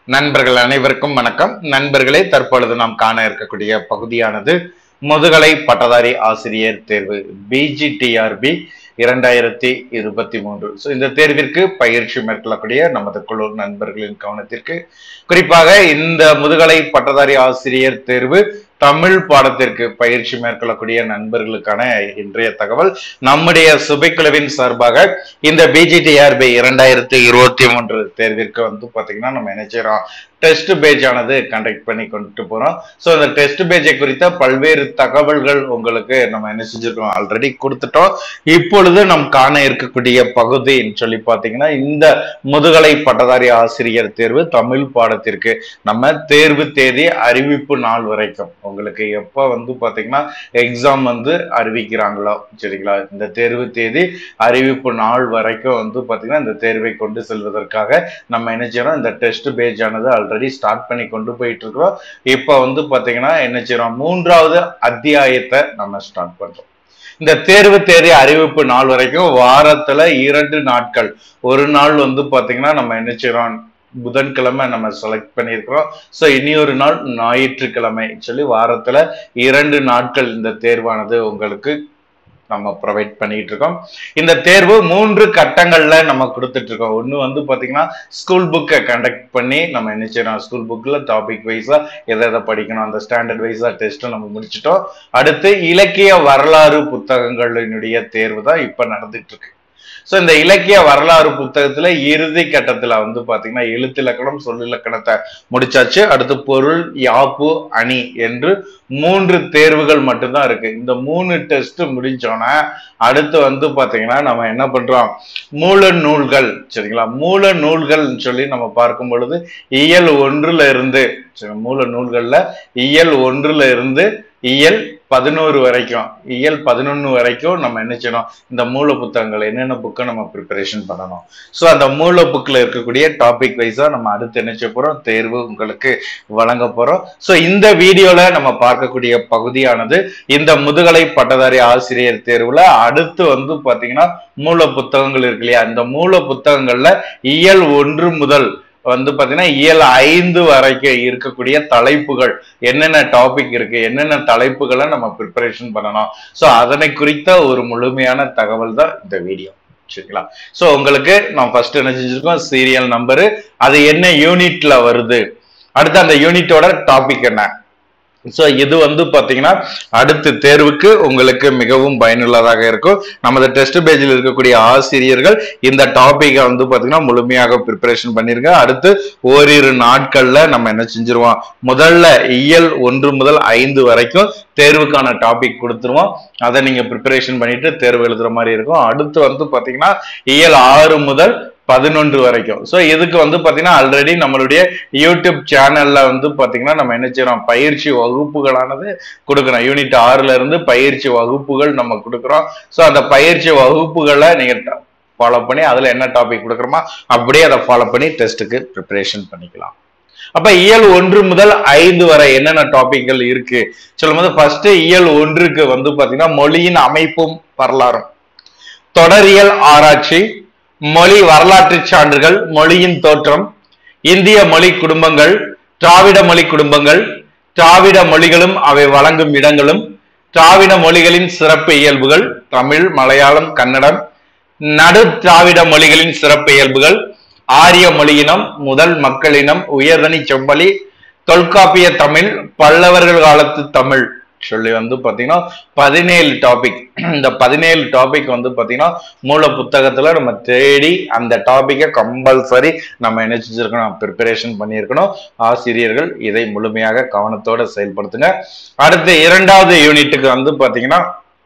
நண்பர்கள் அனைவருக்கும் வணக்கம் நண்பர்களே தற்பொழுது நாம் காண இருக்கக்கூடிய பகுதியானது முதுகலை பட்டதாரி ஆசிரியர் தேர்வு பிஜிடிஆர்பி இரண்டாயிரத்தி இருபத்தி மூன்று ஸோ இந்த தேர்விற்கு பயிற்சி மேற்கொள்ளக்கூடிய நமது குழு நண்பர்களின் கவனத்திற்கு குறிப்பாக இந்த முதுகலை பட்டதாரி ஆசிரியர் தேர்வு தமிழ் பாடத்திற்கு பயிற்சி மேற்கொள்ளக்கூடிய நண்பர்களுக்கான இன்றைய தகவல் நம்முடைய சுபைக்குழுவின் சார்பாக இந்த பிஜிடிஆர்பி இரண்டாயிரத்தி இருபத்தி மூன்று தேர்விற்கு வந்து பாத்தீங்கன்னா நம்ம என்ன செய்றோம் டெஸ்ட் பேஜ் ஆனது கண்டக்ட் பண்ணி கொண்டு போறோம் ஸோ அந்த டெஸ்ட் பேஜை குறித்த பல்வேறு தகவல்கள் உங்களுக்கு நம்ம என்ன செஞ்சிருக்கோம் ஆல்ரெடி கொடுத்துட்டோம் இப்பொழுது நம் காண இருக்கக்கூடிய பகுதின்னு சொல்லி பார்த்தீங்கன்னா இந்த முதுகலை பட்டதாரி ஆசிரியர் தேர்வு தமிழ் பாடத்திற்கு நம்ம தேர்வு தேதி அறிவிப்பு நாள் வரைக்கும் உங்களுக்கு எப்போ வந்து பார்த்தீங்கன்னா எக்ஸாம் வந்து அறிவிக்கிறாங்களோ சரிங்களா இந்த தேர்வு தேதி அறிவிப்பு நாள் வரைக்கும் வந்து பார்த்தீங்கன்னா இந்த தேர்வை கொண்டு செல்வதற்காக நம்ம என்ன செய்யறோம் இந்த டெஸ்ட் பேஜ் ஆனது ஆல்ரெடி ஸ்டார்ட் பண்ணி கொண்டு போயிட்டு இருக்கிறோம் இப்போ வந்து பார்த்தீங்கன்னா என்ன செய்யறோம் மூன்றாவது அத்தியாயத்தை நம்ம ஸ்டார்ட் பண்றோம் இந்த தேர்வு தேதி அறிவிப்பு நாள் வரைக்கும் வாரத்துல இரண்டு நாட்கள் ஒரு நாள் வந்து பாத்தீங்கன்னா நம்ம என்ன செய்யறோம் புதன்கிழமை நம்ம செலக்ட் பண்ணியிருக்கிறோம் ஸோ இனி ஒரு நாள் ஞாயிற்றுக்கிழமை சொல்லி வாரத்துல இரண்டு நாட்கள் இந்த தேர்வானது உங்களுக்கு நம்ம ப்ரொவைட் பண்ணிட்டு இருக்கோம் இந்த தேர்வு மூன்று கட்டங்கள்ல நம்ம கொடுத்துட்டு இருக்கோம் ஒன்று வந்து பாத்தீங்கன்னா ஸ்கூல் புக்கை கண்டக்ட் பண்ணி நம்ம என்ன செய்யறோம் ஸ்கூல் புக்ல டாபிக் வைஸா எதை எதை படிக்கணும் அந்த ஸ்டாண்டர்ட் வைஸா டெஸ்ட்டும் நம்ம முடிச்சிட்டோம் அடுத்து இலக்கிய வரலாறு புத்தகங்களினுடைய தேர்வு தான் இப்ப நடந்துட்டு இருக்கு ஸோ இந்த இலக்கிய வரலாறு புத்தகத்துல இறுதி கட்டத்துல வந்து பாத்தீங்கன்னா எழுத்திலக்கணம் சொல்லிலக்கணத்தை முடிச்சாச்சு அடுத்து பொருள் யாப்பு அணி என்று மூன்று தேர்வுகள் மட்டும்தான் இருக்கு இந்த மூணு டெஸ்ட் முடிஞ்சோன்னா அடுத்து வந்து பாத்தீங்கன்னா நம்ம என்ன பண்றோம் மூல நூல்கள் சரிங்களா மூல நூல்கள் சொல்லி நம்ம பார்க்கும் பொழுது இயல் ஒன்றுல இருந்து சரி, மூல நூல்கள்ல இயல் ஒன்றுல இருந்து இயல் பதினோரு வரைக்கும் இயல் பதினொன்னு வரைக்கும் நம்ம என்ன செய்யணும் இந்த மூல புத்தகங்கள் என்னென்ன புக்கை நம்ம ப்ரிப்பரேஷன் பண்ணணும் ஸோ அந்த மூல புக்கில் இருக்கக்கூடிய டாபிக் வைஸா நம்ம அடுத்து என்ன செய்ய போறோம் தேர்வு உங்களுக்கு வழங்க போறோம் ஸோ இந்த வீடியோல நம்ம பார்க்கக்கூடிய பகுதியானது இந்த முதுகலை பட்டதாரி ஆசிரியர் தேர்வுல அடுத்து வந்து பாத்தீங்கன்னா மூல புத்தகங்கள் இருக்கு இல்லையா இந்த மூல புத்தகங்கள்ல இயல் ஒன்று முதல் வந்து பாத்தீங்கன்னா இயல் ஐந்து வரைக்கும் இருக்கக்கூடிய தலைப்புகள் என்னென்ன டாபிக் இருக்கு என்னென்ன தலைப்புகளை நம்ம ப்ரிப்பரேஷன் பண்ணணும் ஸோ அதனை குறித்த ஒரு முழுமையான தகவல் தான் இந்த வீடியோ சரிங்களா ஸோ உங்களுக்கு நான் ஃபர்ஸ்ட் என்ன செஞ்சிருக்கோம் சீரியல் நம்பரு அது என்ன யூனிட்ல வருது அடுத்து அந்த யூனிட்டோட டாபிக் என்ன ஸோ இது வந்து பார்த்தீங்கன்னா அடுத்த தேர்வுக்கு உங்களுக்கு மிகவும் பயனுள்ளதாக இருக்கும் நமது டெஸ்ட் பேஜில் இருக்கக்கூடிய ஆசிரியர்கள் இந்த டாபிக்கை வந்து பார்த்தீங்கன்னா முழுமையாக ப்ரிப்பரேஷன் பண்ணிருங்க அடுத்து ஓரிரு நாட்கள்ல நம்ம என்ன செஞ்சிருவோம் முதல்ல இயல் ஒன்று முதல் ஐந்து வரைக்கும் தேர்வுக்கான டாபிக் கொடுத்துருவோம் அதை நீங்க ப்ரிப்பரேஷன் பண்ணிட்டு தேர்வு எழுதுற மாதிரி இருக்கும் அடுத்து வந்து பார்த்தீங்கன்னா இயல் ஆறு முதல் பதினொன்று வரைக்கும் ஸோ இதுக்கு வந்து பார்த்தீங்கன்னா ஆல்ரெடி நம்மளுடைய யூடியூப் சேனல்ல வந்து பார்த்தீங்கன்னா நம்ம என்ன செய்யறோம் பயிற்சி வகுப்புகளானது கொடுக்குறோம் யூனிட் ஆறுல இருந்து பயிற்சி வகுப்புகள் நம்ம கொடுக்குறோம் ஸோ அந்த பயிற்சி வகுப்புகளை நீங்க ஃபாலோ பண்ணி அதுல என்ன டாபிக் கொடுக்குறோமோ அப்படியே அதை ஃபாலோ பண்ணி டெஸ்ட்டுக்கு ப்ரிப்பரேஷன் பண்ணிக்கலாம் அப்ப இயல் ஒன்று முதல் ஐந்து வரை என்னென்ன டாபிக்கள் இருக்கு சொல்லும்போது ஃபர்ஸ்ட் இயல் ஒன்றுக்கு வந்து பாத்தீங்கன்னா மொழியின் அமைப்பும் வரலாறும் தொடரியல் ஆராய்ச்சி மொழி வரலாற்று சான்றுகள் மொழியின் தோற்றம் இந்திய மொழி குடும்பங்கள் திராவிட மொழி குடும்பங்கள் திராவிட மொழிகளும் அவை வழங்கும் இடங்களும் திராவிட மொழிகளின் சிறப்பு இயல்புகள் தமிழ் மலையாளம் கன்னடம் நடு திராவிட மொழிகளின் சிறப்பு இயல்புகள் ஆரிய மொழியினம் முதல் மக்களினம் உயர்தனி செம்மொழி தொல்காப்பிய தமிழ் பல்லவர்கள் காலத்து தமிழ் சொல்லி வந்து பாத்தீங்கன்னா பதினேழு டாபிக் இந்த பதினேழு டாபிக் வந்து பாத்தீங்கன்னா மூல புத்தகத்துல நம்ம தேடி அந்த டாபிக்கை கம்பல்சரி நம்ம என்ன செஞ்சிருக்கணும் ப்ரிப்பரேஷன் பண்ணியிருக்கணும் ஆசிரியர்கள் இதை முழுமையாக கவனத்தோட செயல்படுத்துங்க அடுத்து இரண்டாவது யூனிட்டுக்கு வந்து பாத்தீங்கன்னா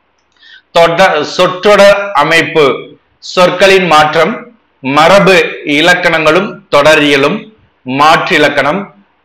தொட சொற்றொடர் அமைப்பு சொற்களின் மாற்றம் மரபு இலக்கணங்களும் தொடரியலும் மாற்றிலக்கணம்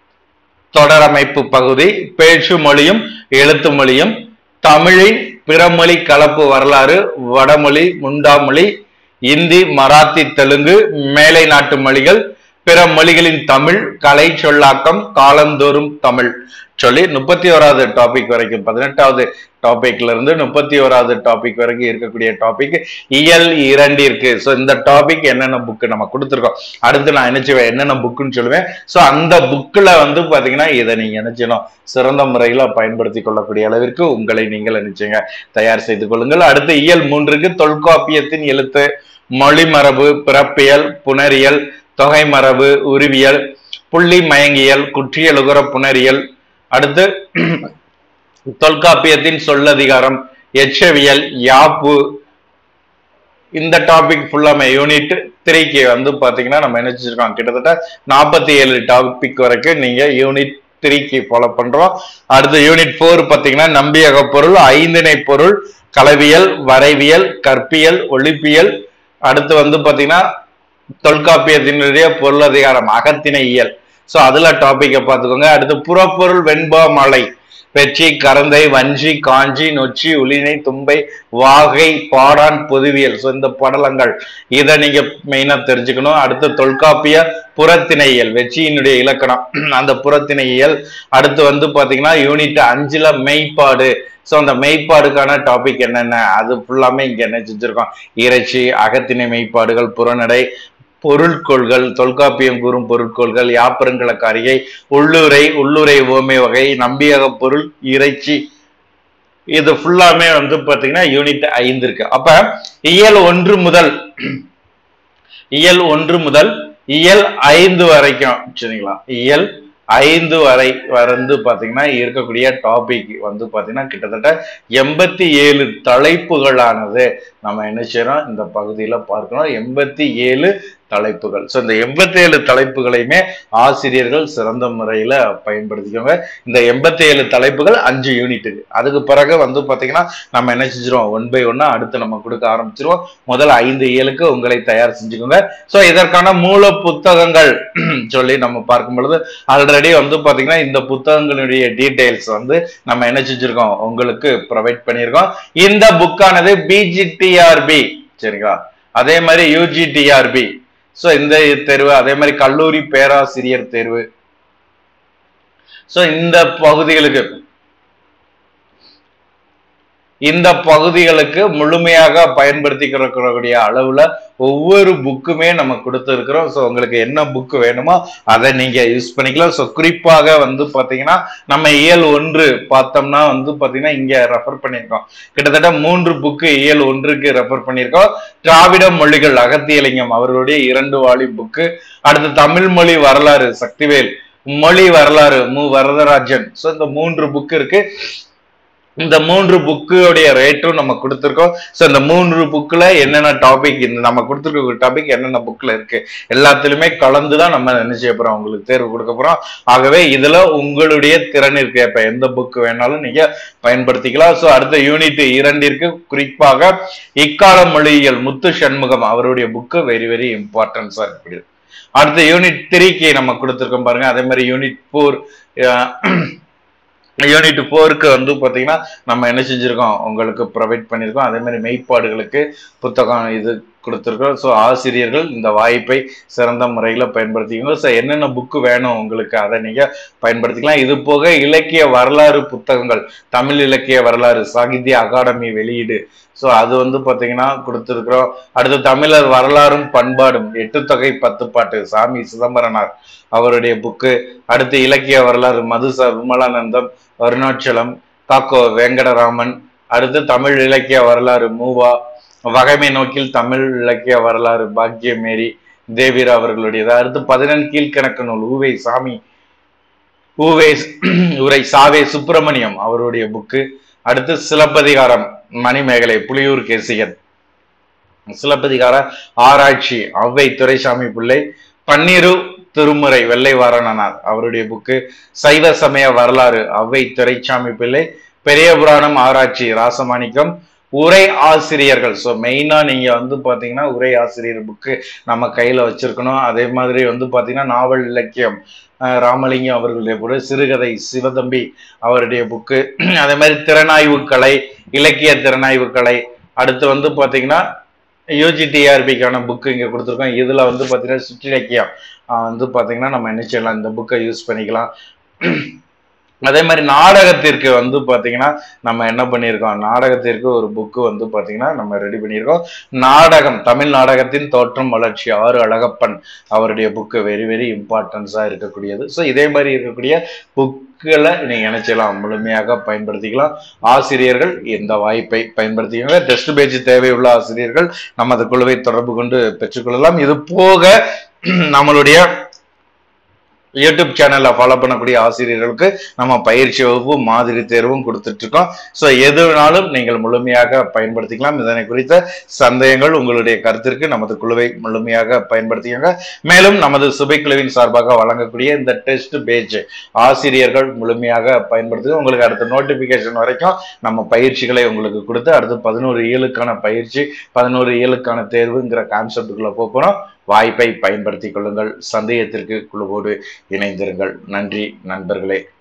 தொடரமைப்பு பகுதி பேச்சு மொழியும் எழுத்து மொழியும் தமிழின் பிறமொழி கலப்பு வரலாறு வடமொழி முண்டாமொழி இந்தி மராத்தி தெலுங்கு மேலை நாட்டு மொழிகள் பிற மொழிகளின் தமிழ் கலை சொல்லாக்கம் காலந்தோறும் தமிழ் சொல்லி முப்பத்தி ஓராவது டாபிக் வரைக்கும் பதினெட்டாவது டாபிக்ல இருந்து முப்பத்தி ஓராவது டாபிக் வரைக்கும் இருக்கக்கூடிய டாபிக் இயல் இரண்டிற்கு ஸோ இந்த டாபிக் என்னென்ன புக்கு நம்ம கொடுத்துருக்கோம் அடுத்து நான் என்ன செய்வேன் என்னென்ன புக்குன்னு சொல்லுவேன் ஸோ அந்த புக்கில் வந்து பார்த்தீங்கன்னா இதை நீங்க என்ன செய்யணும் சிறந்த முறையில் பயன்படுத்தி கொள்ளக்கூடிய அளவிற்கு உங்களை நீங்கள் நினைச்சுங்க தயார் செய்து கொள்ளுங்கள் அடுத்து இயல் மூன்றுக்கு தொல்காப்பியத்தின் எழுத்து மொழிமரபு பிறப்பியல் புணரியல் தொகை மரபு உருவியல் புள்ளி மயங்கியல் குற்றியலுகர புணரியல் அடுத்து தொல்காப்பியத்தின் சொல்லதிகாரம் எச்சவியல் யாப்பு இந்த டாபிக் ஃபுல்லாமே யூனிட் த்ரீக்கு வந்து பாத்தீங்கன்னா நம்ம என்ன செஞ்சிருக்கோம் கிட்டத்தட்ட நாற்பத்தி ஏழு டாபிக் வரைக்கும் நீங்க யூனிட் த்ரீக்கு ஃபாலோ பண்றோம் அடுத்து யூனிட் ஃபோர் பாத்தீங்கன்னா நம்பியக பொருள் ஐந்திணை பொருள் களவியல் வரைவியல் கற்பியல் ஒளிப்பியல் அடுத்து வந்து பாத்தீங்கன்னா தொல்காப்பியத்தினுடைய பொருளதிகாரம் அகத்திணை இயல் சோ அதுல டாபிக்கை பார்த்துக்கோங்க அடுத்து புறப்பொருள் வெண்பா மலை வெற்றி கரந்தை வஞ்சி காஞ்சி நொச்சி உளினை தும்பை வாகை பாடான் பொதுவியல் ஸோ இந்த படலங்கள் இதை நீங்க மெயினா தெரிஞ்சுக்கணும் அடுத்து தொல்காப்பிய புறத்திணையியல் வெற்றியினுடைய இலக்கணம் அந்த புறத்திணையியல் அடுத்து வந்து பாத்தீங்கன்னா யூனிட் அஞ்சுல மெய்ப்பாடு ஸோ அந்த மெய்ப்பாடுக்கான டாபிக் என்னென்ன அது ஃபுல்லாமே இங்க என்ன செஞ்சிருக்கோம் இறைச்சி அகத்திணை மெய்ப்பாடுகள் புறநடை பொருட்கோள்கள் தொல்காப்பியம் கூறும் பொருட்கோள்கள் யாப்பரங்களக்காரிகை உள்ளுரை உள்ளுரை ஓமை வகை நம்பியக பொருள் இறைச்சி இது ஃபுல்லாமே வந்து பாத்தீங்கன்னா யூனிட் ஐந்து இருக்கு அப்ப இயல் ஒன்று முதல் இயல் ஒன்று முதல் இயல் ஐந்து வரைக்கும் சரிங்களா இயல் ஐந்து வரை வந்து பாத்தீங்கன்னா இருக்கக்கூடிய டாபிக் வந்து பாத்தீங்கன்னா கிட்டத்தட்ட எண்பத்தி ஏழு தலைப்புகளானது நம்ம என்ன செய்யறோம் இந்த பகுதியில பார்க்கணும் எண்பத்தி ஏழு தலைப்புகள் ஸோ இந்த எண்பத்தி ஏழு தலைப்புகளையுமே ஆசிரியர்கள் சிறந்த முறையில பயன்படுத்திக்கோங்க இந்த எண்பத்தி ஏழு தலைப்புகள் அஞ்சு யூனிட்டுக்கு அதுக்கு பிறகு வந்து பாத்தீங்கன்னா நம்ம என்ன செஞ்சிருவோம் ஒன் பை ஒன்னா அடுத்து நம்ம கொடுக்க ஆரம்பிச்சிருவோம் முதல் ஐந்து ஏழுக்கு உங்களை தயார் செஞ்சுக்கோங்க ஸோ இதற்கான மூல புத்தகங்கள் சொல்லி நம்ம பார்க்கும் பொழுது ஆல்ரெடி வந்து பாத்தீங்கன்னா இந்த புத்தகங்களுடைய டீடைல்ஸ் வந்து நம்ம என்ன செஞ்சிருக்கோம் உங்களுக்கு ப்ரொவைட் பண்ணியிருக்கோம் இந்த புக்கானது பிஜிடிஆர்பி சரிங்களா அதே மாதிரி யூஜிடிஆர்பி ஸோ இந்த தேர்வு அதே மாதிரி கல்லூரி பேராசிரியர் தேர்வு ஸோ இந்த பகுதிகளுக்கு இந்த பகுதிகளுக்கு முழுமையாக பயன்படுத்திக்கிறக்கூடிய அளவுல ஒவ்வொரு புக்குமே நம்ம கொடுத்துருக்கிறோம் ஸோ உங்களுக்கு என்ன புக்கு வேணுமோ அதை நீங்க யூஸ் பண்ணிக்கலாம் ஸோ குறிப்பாக வந்து பாத்தீங்கன்னா நம்ம இயல் ஒன்று பார்த்தோம்னா வந்து பாத்தீங்கன்னா இங்க ரெஃபர் பண்ணியிருக்கோம் கிட்டத்தட்ட மூன்று புக்கு இயல் ஒன்றுக்கு ரெஃபர் பண்ணியிருக்கோம் திராவிட மொழிகள் அகத்தியலிங்கம் அவர்களுடைய இரண்டு வாலி புக்கு அடுத்து தமிழ் மொழி வரலாறு சக்திவேல் மொழி வரலாறு மு வரதராஜன் ஸோ இந்த மூன்று புக்கு இருக்கு இந்த மூன்று புக்குடைய ரேட்டும் நம்ம கொடுத்துருக்கோம் ஸோ இந்த மூன்று புக்கில் என்னென்ன டாபிக் இந்த நம்ம கொடுத்துருக்க டாபிக் என்னென்ன புக்கில் இருக்கு எல்லாத்துலயுமே கலந்து தான் நம்ம என்ன செய்ய போறோம் உங்களுக்கு தேர்வு கொடுக்க போறோம் ஆகவே இதுல உங்களுடைய திறனிற்கு ஏற்ப எந்த புக் வேணாலும் நீங்க பயன்படுத்திக்கலாம் ஸோ அடுத்த யூனிட் இரண்டிற்கு குறிப்பாக இக்கால மொழியியல் முத்து சண்முகம் அவருடைய புக்கு வெரி வெரி இம்பார்ட்டன்ஸா இருக்குது அடுத்த யூனிட் த்ரீக்கு நம்ம கொடுத்துருக்கோம் பாருங்க அதே மாதிரி யூனிட் ஃபோர் யூனிட் ஃபோருக்கு வந்து பார்த்தீங்கன்னா நம்ம என்ன செஞ்சுருக்கோம் உங்களுக்கு ப்ரொவைட் பண்ணியிருக்கோம் அதே மாதிரி மெய்ப்பாடுகளுக்கு புத்தகம் இது கொடுத்துருக்கோம் ஸோ ஆசிரியர்கள் இந்த வாய்ப்பை சிறந்த முறையில் பயன்படுத்திக்கணும் ஸோ என்னென்ன புக்கு வேணும் உங்களுக்கு அதை நீங்கள் பயன்படுத்திக்கலாம் இது போக இலக்கிய வரலாறு புத்தகங்கள் தமிழ் இலக்கிய வரலாறு சாகித்ய அகாடமி வெளியீடு ஸோ அது வந்து பார்த்தீங்கன்னா கொடுத்துருக்குறோம் அடுத்து தமிழர் வரலாறும் பண்பாடும் எட்டு தொகை பத்து பாட்டு சாமி சிதம்பரனார் அவருடைய புக்கு அடுத்து இலக்கிய வரலாறு மதுச விமலானந்தம் அருணாச்சலம் காக்கோ வெங்கடராமன் அடுத்து தமிழ் இலக்கிய வரலாறு மூவா வகைமை நோக்கில் தமிழ் இலக்கிய வரலாறு பாக்கியமேரி தேவிரா அவர்களுடையது அடுத்து பதினெண் கீழ்கணக்கு நூல் ஊவை சாமி ஊவே உரை சாவே சுப்பிரமணியம் அவருடைய புக்கு அடுத்து சிலப்பதிகாரம் மணிமேகலை புலியூர் கேசிகன் சிலப்பதிகார ஆராய்ச்சி ஔவை துரைசாமி பிள்ளை பன்னீரு திருமுறை வெள்ளை வாரணனார் அவருடைய புக்கு சைவ சமய வரலாறு ஔவை துரைசாமி பிள்ளை பெரிய புராணம் ஆராய்ச்சி ராசமாணிக்கம் உரை ஆசிரியர்கள் ஸோ மெயினா நீங்க வந்து பாத்தீங்கன்னா உரை ஆசிரியர் புக்கு நம்ம கையில வச்சிருக்கணும் அதே மாதிரி வந்து பாத்தீங்கன்னா நாவல் இலக்கியம் அஹ் ராமலிங்கம் அவர்களுடைய புக்கு சிறுகதை சிவதம்பி அவருடைய புக்கு அதே மாதிரி திறனாய்வு கலை இலக்கிய திறனாய்வு கலை அடுத்து வந்து பாத்தீங்கன்னா யூஜிடிஆர்பிக்கான புக்கு இங்க கொடுத்துருக்கோம் இதுல வந்து பாத்தீங்கன்னா சிற்றிலக்கியம் ஆஹ் வந்து பாத்தீங்கன்னா நம்ம என்ன செய்யலாம் இந்த புக்கை யூஸ் பண்ணிக்கலாம் அதே மாதிரி நாடகத்திற்கு வந்து பாத்தீங்கன்னா நம்ம என்ன பண்ணியிருக்கோம் நாடகத்திற்கு ஒரு புக்கு வந்து பாத்தீங்கன்னா நம்ம ரெடி பண்ணியிருக்கோம் நாடகம் தமிழ் நாடகத்தின் தோற்றம் வளர்ச்சி ஆறு அழகப்பன் அவருடைய புக்கு வெரி வெரி இம்பார்ட்டன்ஸா இருக்கக்கூடியது ஸோ இதே மாதிரி இருக்கக்கூடிய புக்களை நீங்க நினைச்சலாம் முழுமையாக பயன்படுத்திக்கலாம் ஆசிரியர்கள் இந்த வாய்ப்பை பயன்படுத்திக்கோங்க டெஸ்ட் பேஜ் தேவையுள்ள ஆசிரியர்கள் நமது குழுவை தொடர்பு கொண்டு பெற்றுக்கொள்ளலாம் இது போக நம்மளுடைய யூடியூப் சேனல்ல ஃபாலோ பண்ணக்கூடிய ஆசிரியர்களுக்கு நம்ம பயிற்சி வகுப்பு மாதிரி தேர்வும் கொடுத்துட்டு இருக்கோம் ஸோ எதுனாலும் நீங்கள் முழுமையாக பயன்படுத்திக்கலாம் இதனை குறித்த சந்தேகங்கள் உங்களுடைய கருத்திற்கு நமது குழுவை முழுமையாக பயன்படுத்திக்கோங்க மேலும் நமது சுபை குழுவின் சார்பாக வழங்கக்கூடிய இந்த டெஸ்ட் பேஜ் ஆசிரியர்கள் முழுமையாக பயன்படுத்தி உங்களுக்கு அடுத்த நோட்டிபிகேஷன் வரைக்கும் நம்ம பயிற்சிகளை உங்களுக்கு கொடுத்து அடுத்து பதினோரு ஏழுக்கான பயிற்சி பதினோரு ஏழுக்கான தேர்வுங்கிற கான்செப்டுக்குள்ள போகிறோம் வாய்ப்பை பயன்படுத்திக் கொள்ளுங்கள் சந்தேகத்திற்கு குழுவோடு இணைந்திருங்கள் நன்றி நண்பர்களே